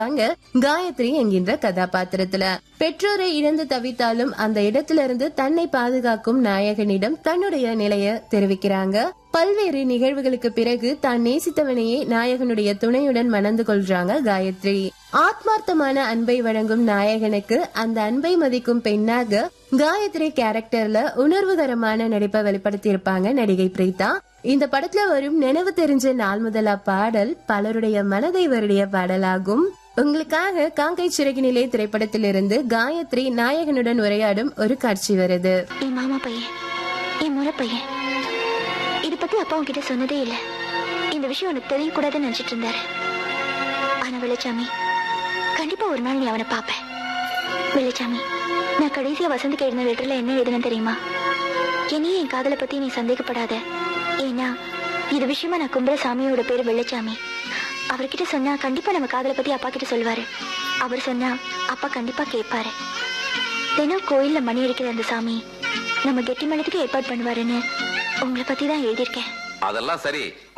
அங்க காயத்ரி என்கின்ற கதாபாத்திரத்துல பெற்றோரை இழந்து தவித்தாலும் அந்த இடத்திலிருந்து தன்னை பாதுகாக்கும் நாயகனிடம் தன்னுடைய நிலைய தெரிவிக்கிறாங்க பல்வேறு நிகழ்வுகளுக்கு பிறகு தான் நேசித்தவனையே நாயகனுடைய துணையுடன் மணந்து கொள்றாங்க காயத்ரி ஆத்மார்த்தமான அன்பை வழங்கும் நாயகனுக்கு அந்த அன்பை மதிக்கும் பெண்ணாக காயத்ரி கேரக்டர்ல உணர்வுகரமான நடிப்பை வெளிப்படுத்தி இருப்பாங்க நடிகை பிரீதா இந்த படத்துல வரும் நினைவு தெரிஞ்ச நாள் முதலா பாடல் பலருடைய மனதை வருடைய பாடலாகும் உங்களுக்காக காங்கை சிறகினிலே திரைப்படத்திலிருந்து காயத்ரி நாயகனுடன் உரையாடும் ஒரு காட்சி வருது என் மாமா பையன் என் முறை பையன் இத பத்தி அப்பா உன்கிட்ட சொன்னதே இல்ல இந்த விஷயம் உனக்கு தெரியக்கூடாதுன்னு நினைச்சிட்டு இருந்தாரு ஆனா வெள்ளச்சாமி கண்டிப்பா ஒரு நாள் நீ அவனை பாப்ப வெள்ளச்சாமி நான் கடைசியா வசந்துக்கு எழுதின லெட்டர்ல என்ன எழுதுனேன் தெரியுமா என்னையும் என் காதலை பத்தி நீ சந்தேகப்படாத ஏன்னா இது விஷயமா நான் கும்புற சாமியோட பேரு வெள்ளச்சாமி அவர்கிட்ட சொன்னா கண்டிப்பா நம்ம காதலை பத்தி அப்பா கிட்ட சொல்வாரு அவர் சொன்னா அப்பா கண்டிப்பா கேட்பாரு தினம் கோயில்ல மணி அடிக்கிற அந்த சாமி நம்ம கெட்டி மேளத்துக்கு ஏற்பாடு பண்ணுவாருன்னு உங்களை பத்தி தான் எழுதியிருக்கேன் அதெல்லாம் சரி